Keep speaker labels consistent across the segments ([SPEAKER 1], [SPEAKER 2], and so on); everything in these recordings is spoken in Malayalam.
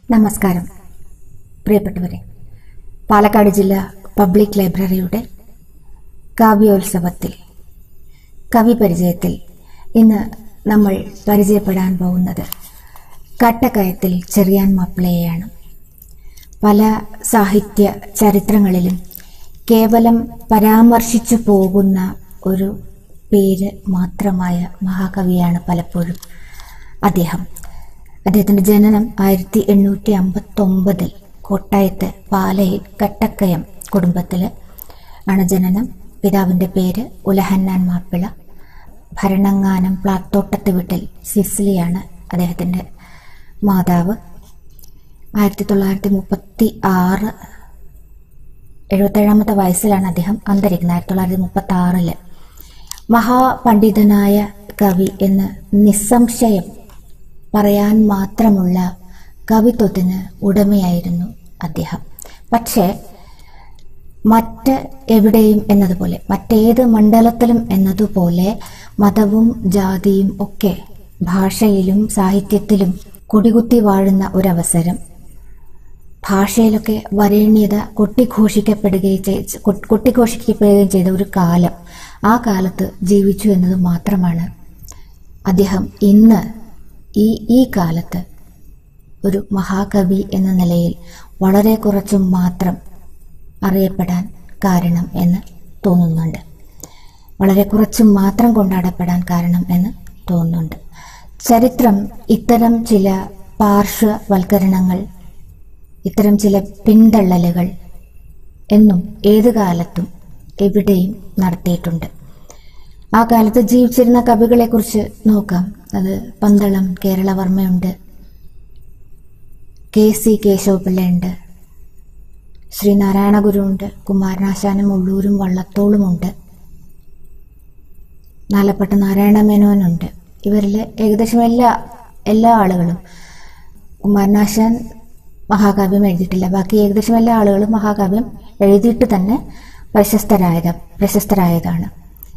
[SPEAKER 1] നമസ്കാരം പ്രിയപ്പെട്ടവരെ പാലക്കാട് ജില്ലാ പബ്ലിക് ലൈബ്രറിയുടെ കാവ്യോത്സവത്തിൽ കവി പരിചയത്തിൽ ഇന്ന് നമ്മൾ പരിചയപ്പെടാൻ പോകുന്നത് കട്ടക്കയത്തിൽ ചെറിയാൻ മാപ്പിളയെയാണ് പല സാഹിത്യ ചരിത്രങ്ങളിലും കേവലം പരാമർശിച്ചു പോകുന്ന ഒരു പേര് മാത്രമായ മഹാകവിയാണ് പലപ്പോഴും അദ്ദേഹം അദ്ദേഹത്തിൻ്റെ ജനനം ആയിരത്തി എണ്ണൂറ്റി അമ്പത്തൊമ്പതിൽ കോട്ടയത്ത് പാലയിൽ കട്ടക്കയം കുടുംബത്തിൽ ആണ് ജനനം പിതാവിൻ്റെ പേര് ഉലഹന്നാൻ മാപ്പിള ഭരണങ്ങാനം പ്ലാത്തോട്ടത്ത് വീട്ടിൽ സിസിലിയാണ് അദ്ദേഹത്തിൻ്റെ മാതാവ് ആയിരത്തി തൊള്ളായിരത്തി മുപ്പത്തി ആറ് എഴുപത്തേഴാമത്തെ വയസ്സിലാണ് അദ്ദേഹം അന്തരിക്കുന്നത് ആയിരത്തി തൊള്ളായിരത്തി മുപ്പത്തി ആറില് മഹാപണ്ഡിതനായ കവി എന്ന് നിസ്സംശയം പറയാൻ മാത്രമുള്ള കവിത്വത്തിന് ഉടമയായിരുന്നു അദ്ദേഹം പക്ഷേ മറ്റ് എവിടെയും എന്നതുപോലെ മറ്റേത് മണ്ഡലത്തിലും എന്നതുപോലെ മതവും ജാതിയും ഒക്കെ ഭാഷയിലും സാഹിത്യത്തിലും കൊടികുത്തി വാഴുന്ന ഒരവസരം ഭാഷയിലൊക്കെ വരേണ്യത കൊട്ടിഘോഷിക്കപ്പെടുകയും ചെയ് കൊട്ടിഘോഷിക്കപ്പെടുകയും ചെയ്ത ഒരു കാലം ആ കാലത്ത് ജീവിച്ചു എന്നത് മാത്രമാണ് അദ്ദേഹം ഇന്ന് ഈ ഈ കാലത്ത് ഒരു മഹാകവി എന്ന നിലയിൽ വളരെ കുറച്ചും മാത്രം അറിയപ്പെടാൻ കാരണം എന്ന് തോന്നുന്നുണ്ട് വളരെ കുറച്ചും മാത്രം കൊണ്ടാടപ്പെടാൻ കാരണം എന്ന് തോന്നുന്നുണ്ട് ചരിത്രം ഇത്തരം ചില പാർശ്വവൽക്കരണങ്ങൾ ഇത്തരം ചില പിന്തള്ളലുകൾ എന്നും ഏതു കാലത്തും എവിടെയും നടത്തിയിട്ടുണ്ട് ആ കാലത്ത് ജീവിച്ചിരുന്ന കവികളെക്കുറിച്ച് നോക്കാം അത് പന്തളം കേരളവർമ്മയുണ്ട് കെ സി കേശവപിള്ളയുണ്ട് ശ്രീനാരായണ ഗുരുവുണ്ട് കുമാരനാശാനും ഉള്ളൂരും വള്ളത്തോളുമുണ്ട് നാലപ്പെട്ട നാരായണ മേനോനുണ്ട് ഇവരിൽ ഏകദേശം എല്ലാ എല്ലാ ആളുകളും കുമാരനാശാൻ മഹാകാവ്യം എഴുതിയിട്ടില്ല ബാക്കി ഏകദേശം എല്ലാ ആളുകളും മഹാകാവ്യം എഴുതിയിട്ട് തന്നെ പ്രശസ്തരായത് പ്രശസ്തരായതാണ്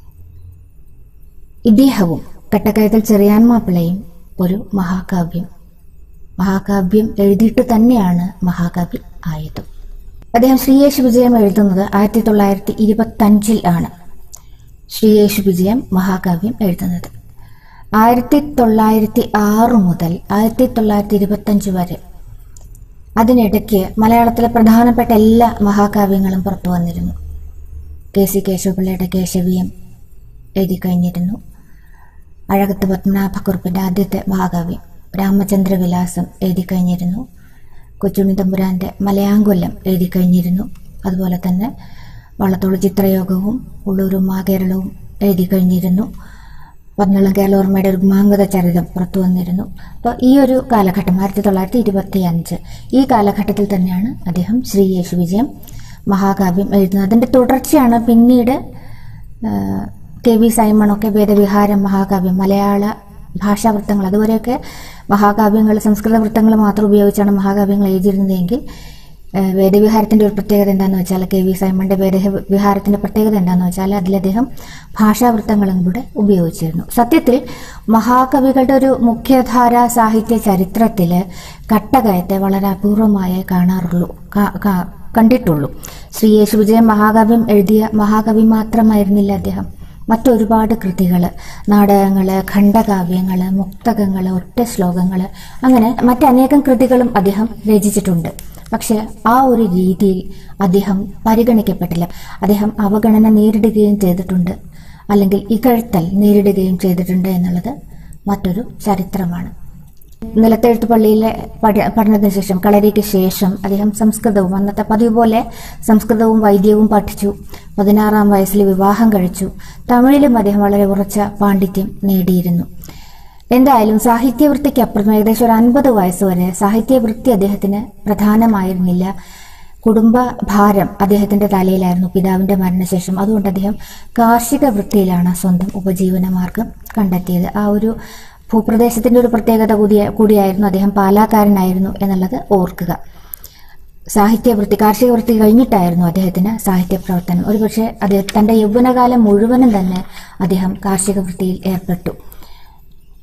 [SPEAKER 1] ഇദ്ദേഹവും കട്ടക്കയത്തിൽ ചെറിയാൻ മാപ്പിളയും ഒരു മഹാകാവ്യം മഹാകാവ്യം എഴുതിയിട്ട് തന്നെയാണ് മഹാകവി ആയത് അദ്ദേഹം ശ്രീയേശു വിജയം എഴുതുന്നത് ആയിരത്തി തൊള്ളായിരത്തി ഇരുപത്തഞ്ചിൽ ആണ് ശ്രീയേശു വിജയം മഹാകാവ്യം എഴുതുന്നത് ആയിരത്തി തൊള്ളായിരത്തി ആറ് മുതൽ ആയിരത്തി തൊള്ളായിരത്തി ഇരുപത്തഞ്ച് വരെ അതിനിടയ്ക്ക് മലയാളത്തിലെ പ്രധാനപ്പെട്ട എല്ലാ മഹാകാവ്യങ്ങളും പുറത്തു വന്നിരുന്നു കെ സി കേശവപിള്ളയുടെ കേശവിയം എഴുതി കഴിഞ്ഞിരുന്നു അഴകത്ത് പത്മനാഭക്കുറുപ്പിൻ്റെ ആദ്യത്തെ മഹാകാവ്യം രാമചന്ദ്രവിലാസം എഴുതി കഴിഞ്ഞിരുന്നു കൊച്ചുണ്ണി തമ്പുരാൻ്റെ മലയാങ്കൊല്ലം എഴുതി കഴിഞ്ഞിരുന്നു അതുപോലെ തന്നെ വള്ളത്തോൾ ചിത്രയോഗവും ഉള്ളൂരും മാകേരളവും എഴുതി കഴിഞ്ഞിരുന്നു പതിനെള്ളം കേരളവർമ്മയുടെ രുഗ്മാംഗത ചരിതം പുറത്തു വന്നിരുന്നു അപ്പോൾ ഈ ഒരു കാലഘട്ടം ആയിരത്തി തൊള്ളായിരത്തി ഇരുപത്തി അഞ്ച് ഈ കാലഘട്ടത്തിൽ തന്നെയാണ് അദ്ദേഹം ശ്രീ യേശു വിജയം മഹാകാവ്യം എഴുതുന്നത് അതിൻ്റെ തുടർച്ചയാണ് പിന്നീട് കെ വി സൈമണൊക്കെ വേദവിഹാരം മഹാകാവ്യം മലയാള ഭാഷാവൃത്തങ്ങൾ അതുവരെയൊക്കെ മഹാകാവ്യങ്ങൾ സംസ്കൃത വൃത്തങ്ങൾ മാത്രം ഉപയോഗിച്ചാണ് മഹാകാവ്യങ്ങൾ എഴുതിയിരുന്നതെങ്കിൽ വേദവിഹാരത്തിൻ്റെ ഒരു പ്രത്യേകത എന്താണെന്ന് വെച്ചാൽ കെ വി സൈമണിൻ്റെ വേദവിഹാരത്തിൻ്റെ പ്രത്യേകത എന്താണെന്ന് വെച്ചാൽ അതിൽ അദ്ദേഹം ഭാഷാവൃത്തങ്ങളും കൂടെ ഉപയോഗിച്ചിരുന്നു സത്യത്തിൽ മഹാകവികളുടെ ഒരു മുഖ്യധാര സാഹിത്യ ചരിത്രത്തിൽ കട്ടകയത്തെ വളരെ അപൂർവമായേ കാണാറുള്ളൂ കണ്ടിട്ടുള്ളൂ ശ്രീ യേശു വിജയൻ മഹാകാവ്യം എഴുതിയ മഹാകവി മാത്രമായിരുന്നില്ല അദ്ദേഹം മറ്റൊരുപാട് കൃതികൾ നാടകങ്ങൾ ഖണ്ഡകാവ്യങ്ങൾ മുക്തകങ്ങൾ ഒറ്റ ശ്ലോകങ്ങൾ അങ്ങനെ മറ്റനേകം കൃതികളും അദ്ദേഹം രചിച്ചിട്ടുണ്ട് പക്ഷെ ആ ഒരു രീതിയിൽ അദ്ദേഹം പരിഗണിക്കപ്പെട്ടില്ല അദ്ദേഹം അവഗണന നേരിടുകയും ചെയ്തിട്ടുണ്ട് അല്ലെങ്കിൽ ഇകഴ്ത്തൽ നേരിടുകയും ചെയ്തിട്ടുണ്ട് എന്നുള്ളത് മറ്റൊരു ചരിത്രമാണ് നിലത്തെഴുത്ത് പള്ളിയിലെ പഠനത്തിന് ശേഷം കളരിക്ക് ശേഷം അദ്ദേഹം സംസ്കൃതവും അന്നത്തെ പതിവ് പോലെ സംസ്കൃതവും വൈദ്യവും പഠിച്ചു പതിനാറാം വയസ്സിൽ വിവാഹം കഴിച്ചു തമിഴിലും അദ്ദേഹം വളരെ ഉറച്ച പാണ്ഡിത്യം നേടിയിരുന്നു എന്തായാലും സാഹിത്യവൃത്തിക്ക് അപ്പുറം ഏകദേശം ഒരു അൻപത് വയസ്സ് വരെ സാഹിത്യവൃത്തി അദ്ദേഹത്തിന് പ്രധാനമായിരുന്നില്ല കുടുംബ ഭാരം അദ്ദേഹത്തിന്റെ തലയിലായിരുന്നു പിതാവിന്റെ മരണശേഷം അതുകൊണ്ട് അദ്ദേഹം കാർഷിക വൃത്തിയിലാണ് സ്വന്തം ഉപജീവന മാർഗം കണ്ടെത്തിയത് ആ ഒരു ഭൂപ്രദേശത്തിന്റെ ഒരു പ്രത്യേകത കൂടിയ കൂടിയായിരുന്നു അദ്ദേഹം പാലാക്കാരനായിരുന്നു എന്നുള്ളത് ഓർക്കുക സാഹിത്യവൃത്തി കാർഷിക വൃത്തി കഴിഞ്ഞിട്ടായിരുന്നു അദ്ദേഹത്തിന് സാഹിത്യ പ്രവർത്തനം ഒരുപക്ഷെ അദ്ദേഹം തന്റെ യൗവനകാലം മുഴുവനും തന്നെ അദ്ദേഹം കാർഷിക വൃത്തിയിൽ ഏർപ്പെട്ടു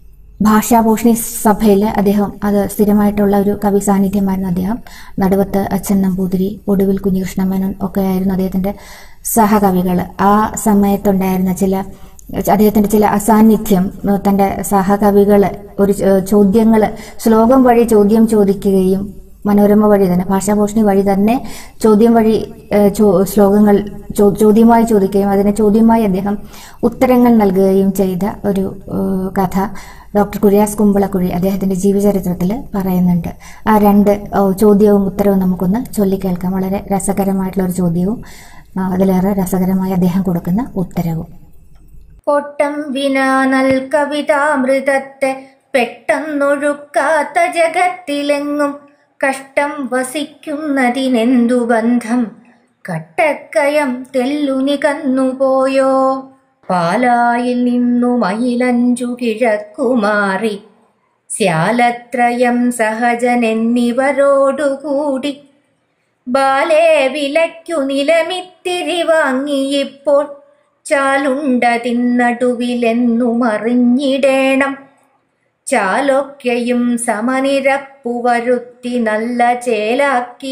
[SPEAKER 1] ഭാഷാഭൂഷണി സഭയിൽ അദ്ദേഹം അത് സ്ഥിരമായിട്ടുള്ള ഒരു കവി സാന്നിധ്യമായിരുന്നു അദ്ദേഹം നടുവത്ത് അച്ഛൻ നമ്പൂതിരി ഒടുവിൽ കുഞ്ഞികൃഷ്ണ മേനോൻ ഒക്കെ ആയിരുന്നു അദ്ദേഹത്തിന്റെ സഹകവികൾ ആ സമയത്തുണ്ടായിരുന്ന ചില അദ്ദേഹത്തിന്റെ ചില അസാന്നിധ്യം ഏഹ് തന്റെ സഹകവികൾ ഒരു ചോദ്യങ്ങൾ ശ്ലോകം വഴി ചോദ്യം ചോദിക്കുകയും മനോരമ വഴി തന്നെ ഭാഷാഭൂഷണി വഴി തന്നെ ചോദ്യം വഴി ഏഹ് ചോ- ശ്ലോകങ്ങൾ ചോ- ചോദ്യമായി ചോദിക്കുകയും അതിന് ചോദ്യമായി അദ്ദേഹം ഉത്തരങ്ങൾ നൽകുകയും ചെയ്ത ഒരു ഏഹ് കഥ ഡോക്ടർ കുര്യാസ് കുമ്പളക്കുഴി അദ്ദേഹത്തിന്റെ ജീവചരിത്രത്തിൽ പറയുന്നുണ്ട് ആ രണ്ട് ഏഹ് ചോദ്യവും ഉത്തരവും നമുക്കൊന്ന് ചൊല്ലിക്കേൾക്കാം വളരെ രസകരമായിട്ടുള്ള ഒരു ചോദ്യവും ആ, അതിലേറെ രസകരമായി അദ്ദേഹം കൊടുക്കുന്ന ഉത്തരവും
[SPEAKER 2] കൊട്ടം വിനാ നൽ കവിതാമൃതത്തെ പെട്ടെന്നൊഴുക്കാത്ത ജഗത്തിലെങ്ങും കഷ്ടം വസിക്കുന്നതിനെന്തു ബന്ധം കട്ടക്കയം തെല്ലുനി കന്നുപോയോ പാലായിൽ നിന്നു മയിലഞ്ചു കിഴക്കുമാറി ശ്യാലത്രയം സഹജനെന്നിവരോടുകൂടി ബാലേ വിലയ്ക്കു നിലമിത്തിരി വാങ്ങിയിപ്പോൾ ചാലുണ്ട തിന്നടുവിലെന്നു മറിഞ്ഞിടേണം ചാലൊക്കെയും സമനിരപ്പു വരുത്തി നല്ല ചേലാക്കി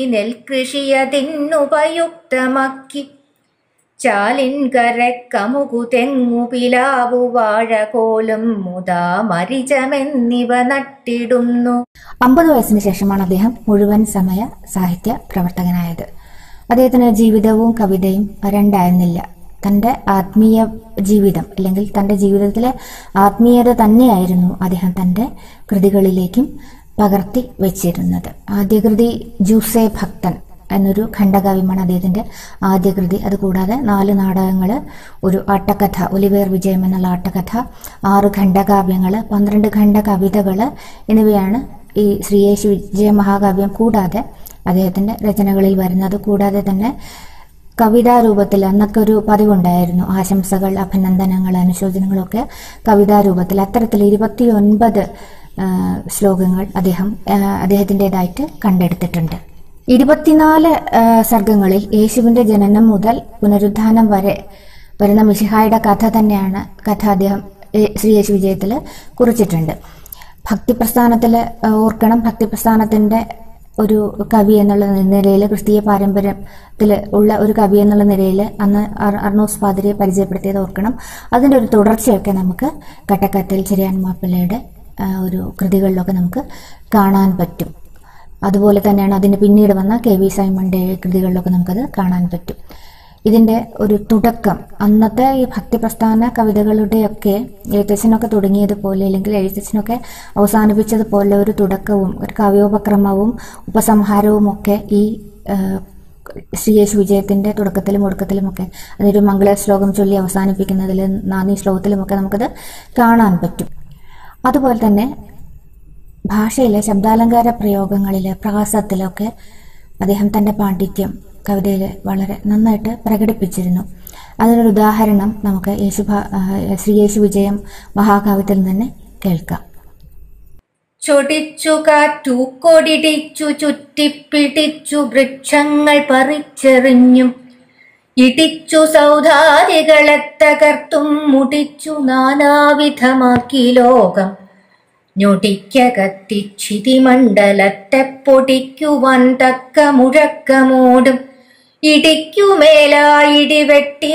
[SPEAKER 2] നെൽകൃഷിയതിന്നുപയുക്തമാക്കി ചാലിൻ കരക്കമുകു തെങ്ങു പിലാവു വാഴകോലും മുതാ മരിചമെന്നിവ നട്ടിടുന്നു
[SPEAKER 1] അമ്പത് വയസ്സിന് ശേഷമാണ് അദ്ദേഹം മുഴുവൻ സമയ സാഹിത്യ പ്രവർത്തകനായത് അദ്ദേഹത്തിന് ജീവിതവും കവിതയും രണ്ടായിരുന്നില്ല തന്റെ ആത്മീയ ജീവിതം അല്ലെങ്കിൽ തന്റെ ജീവിതത്തിലെ ആത്മീയത തന്നെയായിരുന്നു അദ്ദേഹം തന്റെ കൃതികളിലേക്കും പകർത്തി വെച്ചിരുന്നത് ആദ്യ കൃതി ജൂസെ ഭക്തൻ എന്നൊരു ഖണ്ഡകാവ്യമാണ് അദ്ദേഹത്തിന്റെ ആദ്യ കൃതി അതുകൂടാതെ നാല് നാടകങ്ങൾ ഒരു ആട്ടക്കഥ ഒലിവേർ വിജയം എന്നുള്ള ആട്ടക്കഥ ആറ് ഖണ്ഡകാവ്യങ്ങൾ പന്ത്രണ്ട് ഖണ്ഡ കവിതകൾ എന്നിവയാണ് ഈ ശ്രീയേശു വിജയ മഹാകാവ്യം കൂടാതെ അദ്ദേഹത്തിന്റെ രചനകളിൽ വരുന്നത് കൂടാതെ തന്നെ കവിതാരൂപത്തിൽ അന്നൊക്കെ ഒരു പതിവുണ്ടായിരുന്നു ആശംസകൾ അഭിനന്ദനങ്ങൾ അനുശോചനങ്ങളൊക്കെ കവിതാരൂപത്തിൽ അത്തരത്തിൽ ഇരുപത്തിയൊൻപത് ആ, ശ്ലോകങ്ങൾ അദ്ദേഹം ആ, അദ്ദേഹത്തിൻ്റെതായിട്ട് കണ്ടെടുത്തിട്ടുണ്ട് ഇരുപത്തിനാല് ആ, സർഗങ്ങളിൽ യേശുവിന്റെ ജനനം മുതൽ പുനരുദ്ധാനം വരെ വരുന്ന മിഷിഹായുടെ കഥ തന്നെയാണ് കഥ അദ്ദേഹം ഏ, ശ്രീ യേശു വിജയത്തിൽ കുറിച്ചിട്ടുണ്ട് ഭക്തിപ്രസ്ഥാനത്തിൽ ഓർക്കണം ഭക്തിപ്രസ്ഥാനത്തിന്റെ ഒരു കവി എന്നുള്ള നിലയിൽ ക്രിസ്തീയ പാരമ്പര്യത്തിൽ ഉള്ള ഒരു കവി എന്നുള്ള നിലയിൽ അന്ന് അർ- അർണോസ് പാതിരിയെ പരിചയപ്പെടുത്തിയത് ഓർക്കണം അതിൻ്റെ ഒരു തുടർച്ചയൊക്കെ നമുക്ക് കട്ടക്കത്തിൽ ചെറിയാൻ മാപ്പിളയുടെ ആ, ഒരു കൃതികളിലൊക്കെ നമുക്ക് കാണാൻ പറ്റും അതുപോലെ തന്നെയാണ് അതിന് പിന്നീട് വന്ന കെ വി സൈമന്റെ കൃതികളിലൊക്കെ നമുക്കത് കാണാൻ പറ്റും ഇതിന്റെ ഒരു തുടക്കം അന്നത്തെ ഈ ഭക്തിപ്രസ്ഥാന കവിതകളുടെയൊക്കെ എഴുത്തച്ഛനൊക്കെ തുടങ്ങിയതുപോലെ അല്ലെങ്കിൽ എഴുത്തച്ഛനൊക്കെ അവസാനിപ്പിച്ചതുപോലെ ഒരു തുടക്കവും ഒരു കാവ്യോപക്രമവും ഉപസംഹാരവും ഒക്കെ ഈ ആ, ശ്രീയേശു വിജയത്തിന്റെ തുടക്കത്തിലും ഒടുക്കത്തിലുമൊക്കെ അതൊരു മംഗള ശ്ലോകം ചൊല്ലി അവസാനിപ്പിക്കുന്നതിൽ നാന്ദി ശ്ലോകത്തിലുമൊക്കെ നമുക്കത് കാണാൻ പറ്റും അതുപോലെ തന്നെ ഭാഷയിലെ ശബ്ദാലങ്കാര പ്രയോഗങ്ങളിൽ പ്രാസത്തിലൊക്കെ അദ്ദേഹം തന്റെ പാണ്ഡിത്യം കവിതയിൽ വളരെ നന്നായിട്ട് പ്രകടിപ്പിച്ചിരുന്നു അതിനൊരു ഉദാഹരണം നമുക്ക് യേശു ഭ- ആ, ശ്രീ യേശു വിജയം മഹാകാവ്യത്തിൽ നിന്ന് കേൾക്കാം
[SPEAKER 2] ചൊടിച്ചു കാറ്റു കൊടിടിച്ചു ചുറ്റിപ്പിടിച്ചു വൃക്ഷങ്ങൾ പറിച്ചെറിഞ്ഞും ഇടിച്ചു സൗധാരികളെ തകർത്തും മുടിച്ചു നാനാവിധമാക്കി ലോകം ഞൊടിക്കകത്തിച്ചിതിമണ്ഡലത്തെ പൊടിക്കുവാൻ തക്ക മുഴക്കമോടും ഇടിക്കുമേലായിടി വെട്ടി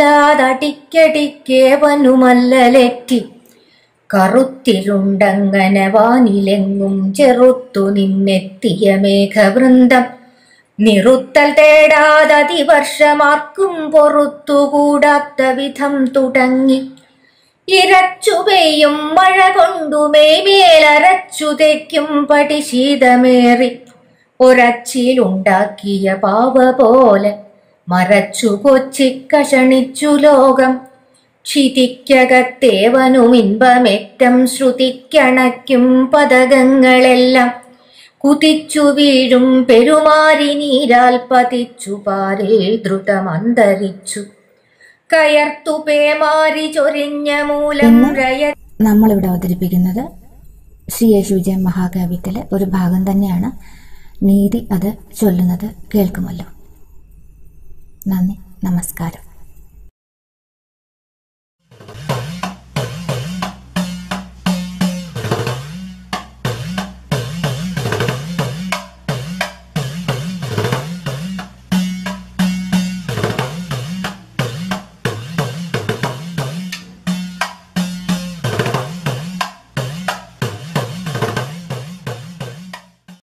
[SPEAKER 2] വല്ലാതടിക്കടിക്കേവനുമല്ലലെറ്റി കറുത്തിരുണ്ടങ്ങനെ വാനിലെങ്ങും ചെറുത്തു നിന്നെത്തിയ മേഘവൃന്ദം നിറുത്തൽ തേടാതതിവർഷമാർക്കും പൊറുത്തുകൂടാത്ത വിധം തുടങ്ങി ഇരച്ചു പെയ്യും മഴ കൊണ്ടുമേമേലരച്ചു തേക്കും പടി ശീതമേറി ഒരച്ചിലുണ്ടാക്കിയ പാവ പോലെ മറച്ചു കൊച്ചിക്കഷണിച്ചു ലോകം ക്ഷിതിക്കകത്തേവനും ഇൻപമേറ്റം ശ്രുതിക്കണയ്ക്കും പതകങ്ങളെല്ലാം കുതിച്ചു വീഴും പെരുമാരി നീരാൽ പതിച്ചു പാരിൽ ദ്രുതമന്തരിച്ചു കയർത്തു പേമാരി ചൊരിഞ്ഞ മൂലം
[SPEAKER 1] ഇന്ന്
[SPEAKER 2] രയ
[SPEAKER 1] നമ്മളിവിടെ അവതരിപ്പിക്കുന്നത് ശ്രീ യേശു വിജയം മഹാകാവ്യത്തിലെ ഒരു ഭാഗം തന്നെയാണ് നീതി അത് ചൊല്ലുന്നത് കേൾക്കുമല്ലോ നന്ദി നമസ്കാരം